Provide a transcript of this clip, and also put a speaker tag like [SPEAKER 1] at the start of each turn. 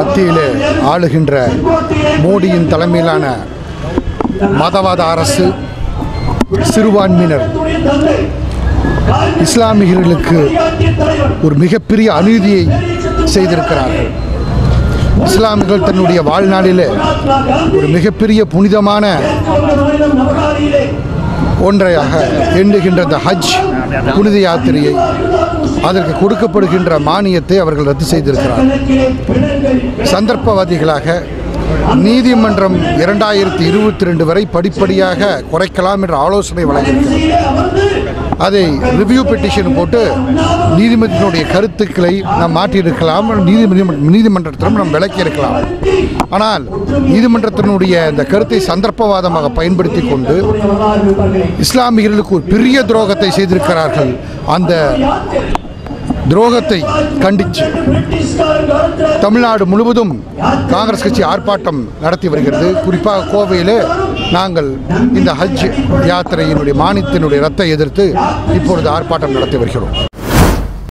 [SPEAKER 1] மத்தியிலே ஆளுகின்ற மோடியின் தலைமையிலான மதவாத அரசு சிறுபான்மையினர் இஸ்லாமியர்களுக்கு ஒரு மிகப்பெரிய அநீதியை செய்திருக்கிறார்கள் இஸ்லாமியர்கள் தன்னுடைய வாழ்நாளிலே ஒரு மிகப்பெரிய புனிதமான ஒன்றையாக எண்ணுகின்ற இந்த ஹஜ் புனித யாத்திரையை அதற்கு கொடுக்கப்படுகின்ற மானியத்தை அவர்கள் ரத்து செய்திருக்கிறார்கள் சந்தர்ப்பவாதிகளாக நீதிமன்றம் இரண்டாயிரத்தி இருபத்தி ரெண்டு வரை படிப்படியாக குறைக்கலாம் என்ற ஆலோசனை வழங்கியிருக்கிறது அதை ரிவ்யூ பெட்டிஷன் போட்டு நீதிமன்றத்தினுடைய கருத்துக்களை நாம் மாற்றியிருக்கலாம் நீதிமன்ற நீதிமன்றத்திலும் நாம் விளக்கி இருக்கலாம் ஆனால் நீதிமன்றத்தினுடைய இந்த கருத்தை சந்தர்ப்பவாதமாக பயன்படுத்தி கொண்டு இஸ்லாமியர்களுக்கு ஒரு பெரிய துரோகத்தை செய்திருக்கிறார்கள் அந்த துரோகத்தை கண்டித்து தமிழ்நாடு முழுவதும் காங்கிரஸ் கட்சி ஆர்ப்பாட்டம் நடத்தி வருகிறது குறிப்பாக கோவையில் நாங்கள் இந்த ஹஜ் யாத்திரையினுடைய மானியத்தினுடைய ரத்தை எதிர்த்து இப்பொழுது ஆர்ப்பாட்டம் நடத்தி வருகிறோம்